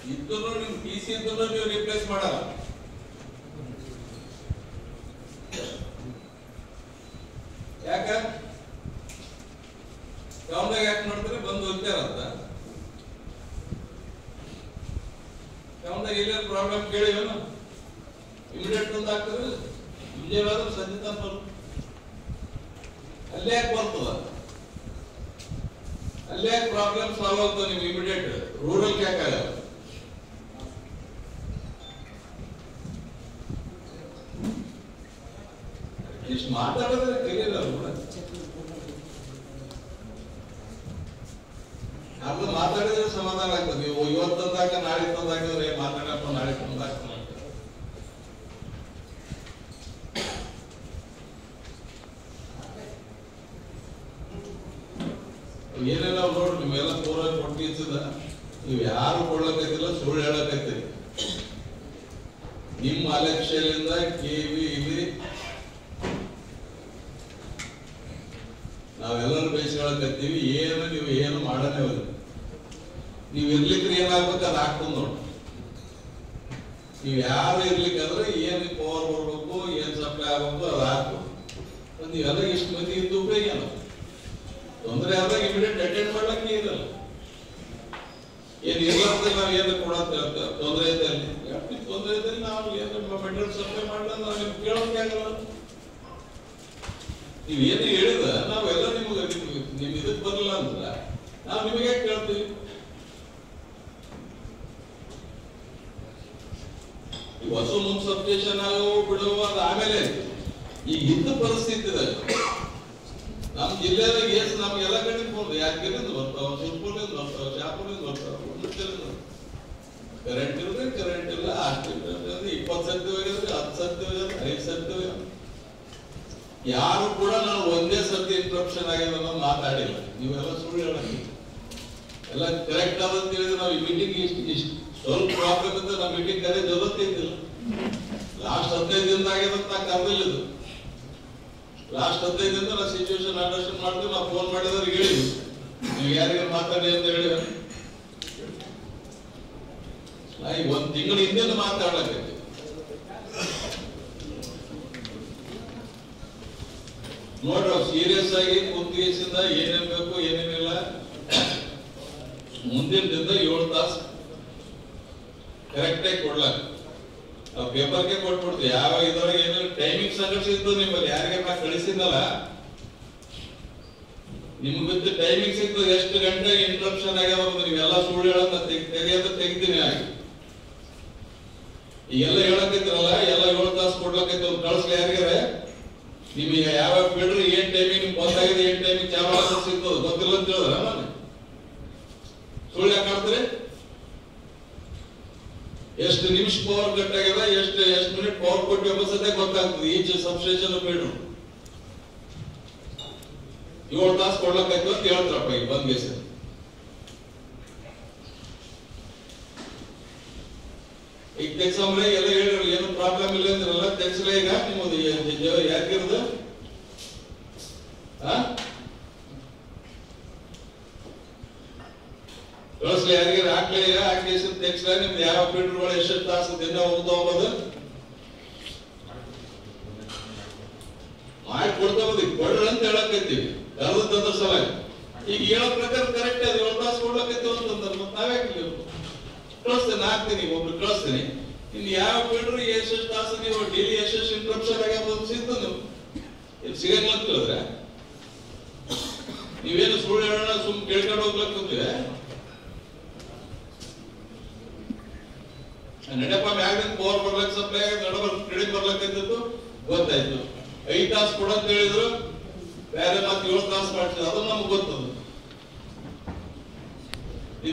ಇದ್ರು ನಿಮ್ T C ಇದ್ರು ನೀವು ರಿಪ್ಲೇಸ್ ಮಾಡಲ್ಲ ಯಾಕ ಟೌನ್ದಾಗ ಯಾಕೆ ಮಾಡ್ತಾರೆ ಬಂದು ಹೋಗ್ತಾರಂತ ಟೌನ್ದಾಗ ಎಲ್ಲ ಪ್ರಾಬ್ಲಮ್ ಕೇಳಿವನು ಇಮಿಡಿಯೇಟ್ ಬಂದು ಹಾಕ್ತಾರೆ ವಿಜಯವಾದ ಸಂಜೆ ತನಕ ಬರುತ್ತೆ. ಅಲ್ಲೇ ಯಾಕೆ ಬರ್ತದ ಅಲ್ಲೇ ಯಾಕೆ ಪ್ರಾಬ್ಲಮ್ ಸಾಲ್ವ್ ಆಗ್ತದೆ ನಿಮ್ಗೆ ಇಮಿಡಿಯೇಟ್ ರೂರಲ್ ಯಾಕೆ ಆಗಲ್ಲ ಇಷ್ಟು ಮಾತಾಡಿದ್ರೆ ಕಲಿಯಲ್ಲ ಕೂಡ ಅದು ಮಾತಾಡಿದ್ರೆ ಸಮಾಧಾನ ಆಗ್ತದೆ ನೀವು ಇವತ್ತೊಂದಾಕ ನಾಳೆ ತಂದಾಕಿದ್ರೆ ಮಾತಾಡಪ್ಪ ನಾಳೆ ತಂದಾಕ ಏನೆಲ್ಲ ನೋಡ್ರಿ ನಿಮ್ಗೆಲ್ಲ ಪೂರ ಕೊಟ್ಟಿರ್ತದ ನೀವು ಯಾರು ಕೊಡ್ಲಕೈತಿಲ್ಲ ಸುಳ್ಳು ಹೇಳಕೈತಿರಿ ನಿಮ್ಮ ಅಲಕ್ಷ್ಯದಿಂದ ಕೆವಿ ಇಲ್ಲಿ ನಾವೆಲ್ಲರೂ ಬಯಸ್ಕೊಳಕತ್ತೀವಿ ಏನು ನೀವು ಏನು ಮಾಡನೇ ಇಲ್ಲ ನೀವು ಇರ್ಲಿಕ್ಕೆ ಏನಾಗ್ಬೇಕು ಅದು ಆಗ್ತದೆ ನೋಡಿ ನೀವು ಯಾರು ಇರ್ಲಿಕ್ಕಂದ್ರೆ ಏನು ಪವರ್ ಬರ್ಬೇಕು ಏನ್ ಸಪ್ಲೈ ಆಗ್ಬೇಕು ಅದು ಆಗ್ಬೇಕು ಮತ್ತೆ ನೀವೆಲ್ಲ ಇಷ್ಟು ಮಂದಿ ಇದ್ದು ಉಪಯೋಗ ಏನು ತೊಂದರೆ ಆದಾಗ ಇಮಿಡಿಯೇಟ್ ಅಟೆಂಡ್ ಮಾಡ್ಲಿಕ್ಕೆ ಇರಲ್ಲ ಏನ್ ಇರ್ಲಾರ್ದೆ ನಾವು ಏನು ಕೊಡೋದು ತೊಂದರೆ ಇದ್ದಲ್ಲಿ ಯಾಕೆ ತೊಂದರೆ ಇದ್ದಲ್ಲಿ ನಾವು ಏನು ಮೆಟೀರಿಯಲ್ ಸಪ್ಲೈ ಮಾಡಲ್ಲ ನಾವು ನಿಮ್ಗೆ ಕೇಳೋಕೆ ಆಗಲ್ಲ ನೀವ್ ಏನು ಹೇಳಿದ ನಾವೆಲ್ಲ ನಿಮ್ಗೆ ನಿಮ್ಗೆ ನಿಮ್ ಇದಕ್ ಬರಲ್ಲ ಅಂದ್ರ ನಾವು ನಿಮಗೆ ಕೇಳ್ತೀವಿ ಈ ಹೊಸ ಮುಂದ್ ಸಬ್ಸ್ಟೇಷನ್ ಆಗೋ ಬಿಡುವ ಅದು ಆಮೇಲೆ ಈಗ ಇದ್ದ ಪರಿಸ್ಥಿತಿ ಇದೆ ನಮ್ ಜಿಲ್ಲೆದಾಗ ಏಸ್ ನಮ್ಗೆಲ್ಲ ಕಡೆ ಬಂದು ಯಾದಗಿರಿಂದ ಬರ್ತಾವ ಸುರ್ಪುರ್ಲಿಂದ ಬರ್ತಾವ ಶಾಪುರ್ಲಿಂದ ಬರ್ತಾವ ಹುಣಸೂರಿಂದ ಕರೆಂಟ್ ಇದ್ರೆ ಕರೆಂಟ್ ಇಲ್ಲ ಅಷ್ಟು ಇಪ್ಪತ್ತು ಸರ್ತಿ ಹೋಗಿದ್ರೆ ಹತ್ತು ಸರ್ತಿ ಹೋಗಿದ್ರೆ ಐದು ಸರ್ತಿ ಹೋಗಿದ್ರೆ ಯಾರು ಕೂಡ ನಾನು ಒಂದೇ ಸರ್ತಿ ಇಂಟ್ರಪ್ಷನ್ ಆಗಿದೆ ಅನ್ನೋದು ಮಾತಾಡಿಲ್ಲ ನೀವೆಲ್ಲ ಸುಳ್ಳು ಹೇಳಂಗಿ ಎಲ್ಲ ಕರೆಕ್ಟ್ ಆದಂತ ಹೇಳಿದ್ರೆ ನಾವು ಈ ಮೀಟಿಂಗ್ ಇಷ್ಟು ಇಷ್ಟು ಸ್ವಲ್ಪ ಪ್ರಾಬ್ಲಮ್ ಇದ್ದರೆ ನಾವು ಮೀಟಿಂಗ್ ಕರೆ ಜೊತೆತ್ತಿದ್ದಿಲ್ಲ ಲಾಸ್ಟ್ ಹದಿನೈದು ದಿನದ ಆಗಿದೆ ಅಂತ ನಾ ಕರೆದಿಲ್ಲ ಇದು ಲಾಸ್ಟ್ ಹದಿನೈದು ದಿನದ ನಾವು ಸಿಚುವೇಶನ್ ಅಂಡರ್ಸ್ಟ್ಯಾಂಡ್ ಮಾಡ್ತೀವಿ ನಾವು ಫೋನ್ ಮಾಡಿದವ್ರಿಗೆ ಹೇಳಿದ್ವಿ ನೀವು ಯಾರಿಗೆ ಮಾತಾಡಿ ಅಂತ ಹೇಳಿವ ನಾ ಈಗ ಒಂದ್ ತಿಂಗಳ ಹಿಂದೆ ಮಾತಾಡ್ಲಕೈತಿ ನೋಡ್ರಿ ಸೀರಿಯಸ್ ಆಗಿ ಕುಂತಿಗೆಸಿಂದ ಏನೇನ್ ಬೇಕು ಏನೇನಿಲ್ಲ ಮುಂದಿನ ದಿನದ ಏಳು ತಾಸು ಕರೆಕ್ಟ್ ಆಗಿ ಕೊಡ್ಲಕ್ ನಾವು ಪೇಪರ್ಗೆ ಕೊಟ್ಬಿಡ್ತೀವಿ ಯಾವ ಇದ್ರೊಳಗೆ ಏನಾದ್ರು ಟೈಮಿಂಗ್ ಸಂಘರ್ಷ ಇದ್ದು ನಿಮ್ಮಲ್ಲಿ ಯಾರಿಗೆ ನಾ ಕಳಿಸಿದ್ನಲ್ಲ ನಿಮ್ಗೆ ಬಿದ್ದು ಟೈಮಿಂಗ್ ಸಿಕ್ತು ಎಷ್ಟು ಗಂಟೆ ಇಂಟ್ರಪ್ಷನ್ ಆಗ್ಯಾವ ಅಂತ ನೀವೆಲ್ಲ ಸುಳ್ಳು ಹೇಳೋದ ತೆಗೆಯೋದು ತೆಗಿತೀನಿ ಆಗಿ ಈಗೆಲ್ಲ ಹೇಳಕೈತ್ರಲ್ಲ ಎಲ್ಲ ಏಳು ತಾಸು ಕೊಡ್ಲಕೈತಿ ಒಂದು ಕಳಿಸ್ಲಿ ಯಾರಿಗಾರೆ ನಿಮಗೆ ಯಾವ ಬಿಡ್ರಿ ಏನ್ ಟೈಮಿಂಗ್ ನಿಮ್ಗೆ ಗೊತ್ತಾಗಿದೆ ಏನ್ ಟೈಮಿಂಗ್ ಚಾಲು ಆಗೋದು ಸಿಗ್ತದೆ ಗೊತ್ತಿಲ್ಲ ಅಂತ ಹೇಳಿದ್ರ ನಾನು ಸುಳ್ಳು ಯಾಕೆ ಮಾಡ್ತೀರಿ ಎಷ್ಟು ನಿಮಿಷ ಪವರ್ ಕಟ್ ಆಗ್ಯದ ಎಷ್ಟು ಎಷ್ಟು ಮಿನಿಟ್ ಪವರ್ ಕೊಟ್ಟು ಎಂಬಸತ್ತೆ ಗೊತ್ತಾಗ್ತದೆ ಈಚ್ ಸಬ್ಸ್ಟೇಷನ್ ಬೇಡ್ರು ಏಳು ತಾಸು ಕೊಡ್ಲಕ್ಕಾಯ್ತು ಅಂತ ಹೇಳ್ತಾರಪ್ಪ ಈಗ ಬಂದ್ ಸರ್ ಈಗ ತೆಗ್ಸಂಬ್ರೆ ಎಲ್ಲ ಹೇಳಿರಲ್ಲ ಏನು ಪ್ರಾಬ್ಲಮ್ ಇಲ್ಲ ಅಂದ್ರಲ್ಲ ತೆಗ್ಸಲೇ ಈಗ ನಿಮ್ಮದು ಯಾಕಿರೋದು ಕಳಿಸ್ಲಿ ಯಾರಿಗೆ ಹಾಕ್ಲಿ ಈಗ ಹಾಕಿ ತೆಗ್ಸಲ ನಿಮ್ದು ಯಾವ ಫೀಲ್ಡ್ಗಳು ಎಷ್ಟು ತಾಸು ದಿನ ಹೋಗ್ತಾ ಹೋಗೋದು ಮಾಡಿ ಕೊಡ್ತಾ ಹೋದಿ ಕೊಡ್ರಿ ಅಂತ ಹೇಳಕತ್ತೀವಿ ಕರೆದಂದ್ರ ಸಲ ಈಗ ಹೇಳೋ ಪ್ರಕಾರ ಕರೆಕ್ಟ್ ಅದು ಏಳು ತಾಸು ಕೊಡ್ಲಕತ್ತೀವಿ ಅಂತಂದ್ರೆ ಮತ್ತೆ ನಾವ್ಯಾಕೆ ಕಳಿಸ್ತೇನೆ ಹಾಕ್ತೀನಿ ಒಬ್ರು ಕಳಿಸ್ತೀನಿ ಇನ್ನು ಯಾವ ಫೀಲ್ಡ್ರು ಎಷ್ಟೆಷ್ಟು ತಾಸು ನೀವು ಡೈಲಿ ಎಷ್ಟೆಷ್ಟು ಇಂಟ್ರಪ್ಷನ್ ಆಗ್ಯಾವ ಸಿಗ್ತದೆ ನೀವು ಇಲ್ಲಿ ಸಿಗಂಗಿಲ್ಲ ಅಂತ ಹೇಳಿದ್ರೆ ನೀವೇನು ಸುಳ್ಳು ಹೇಳೋಣ ಸುಮ್ ಕೇಳ್ಕೊಂಡು ಹೋಗ್ಲಕ್ಕಂತೀವಿ ನಡೆಯಪ್ಪ ಮ್ಯಾಗ್ನಿಂದ ಪವರ್ ಬರ್ಲಕ್ ಸಪ್ಲೈ ನಡಬರ್ ಕ್ರೆಡಿಟ್ ಬರ್ಲಕ್ಕಂತಿತ್ತು ಗೊತ್ತಾಯ್ತು ಐದ್ ತಾಸು ಕೊಡಂತ ಹೇಳಿದ್ರು ಬೇರೆ ಮತ್ತೆ ಏಳು ತಾಸು ಮಾಡ್ತಿದ್ರು ಅದು ನಮ್ಗೆ ಗೊತ್ತದು